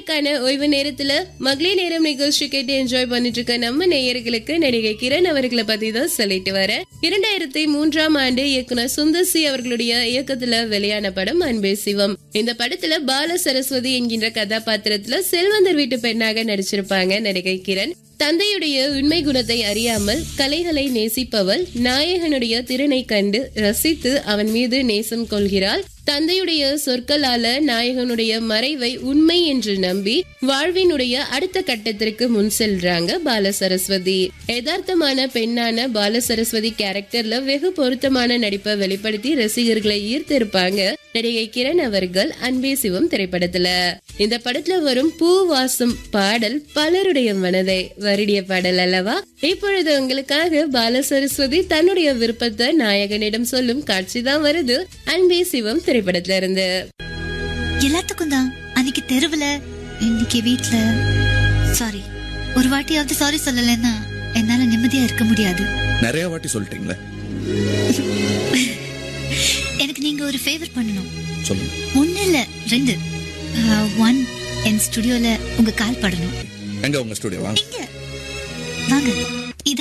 இன்னைக்கான ஓய்வு நேரத்துல மகளிர் நேரம் நிகழ்ச்சி கேட்டு என்ஜாய் பண்ணிட்டு இருக்க நம்ம நேயர்களுக்கு நடிகை கிரண் அவர்களை பத்தி தான் சொல்லிட்டு வரேன் இரண்டாயிரத்தி மூன்றாம் ஆண்டு இயக்குனர் சுந்தர் சி அவர்களுடைய இயக்கத்துல வெளியான படம் அன்பே சிவம் இந்த படத்துல பால சரஸ்வதி என்கின்ற கதாபாத்திரத்துல செல்வந்தர் வீட்டு பெண்ணாக நடிச்சிருப்பாங்க நடிகை கிரண் தந்தையுடைய உண்மை குணத்தை அறியாமல் கலைகளை நேசிப்பவள் நாயகனுடைய திறனை கண்டு ரசித்து அவன் மீது நேசம் கொள்கிறாள் தந்தையுடைய சொற்களால நாயகனுடைய மறைவை உண்மை என்று நம்பி வாழ்வினுடைய அடுத்த கட்டத்திற்கு முன் செல்றாங்க பால சரஸ்வதி யதார்த்தமான பெண்ணான பால சரஸ்வதி கேரக்டர்ல வெகு பொருத்தமான நடிப்பை வெளிப்படுத்தி ரசிகர்களை ஈர்த்திருப்பாங்க நடிகை கிரண் அவர்கள் அன்பே சிவம் திரைப்படத்துல இந்த படத்துல வரும் பூ வாசம் பாடல் பலருடைய மனதை வருடிய பாடல் அல்லவா இப்பொழுது உங்களுக்காக பால சரஸ்வதி தன்னுடைய விருப்பத்தை நாயகனிடம் சொல்லும் காட்சி தான் வருது அன்பே சிவம் திரைப்படத்துல இருந்து எல்லாத்துக்கும் தான் அன்னைக்கு தெருவுல இன்னைக்கு வீட்ல சாரி ஒரு வாட்டியாவது சாரி சொல்லலைன்னா என்னால நிம்மதியா இருக்க முடியாது நிறைய வாட்டி சொல்லிட்டீங்களே எனக்கு நீங்க ஒரு ஃபேவர் பண்ணணும் சொல்லுங்க ஒண்ணு இல்ல ரெண்டு ஒன் என் ஸ்டுடியோல உங்க கால் படணும் எங்க உங்க ஸ்டுடியோ வாங்க இங்க வாங்க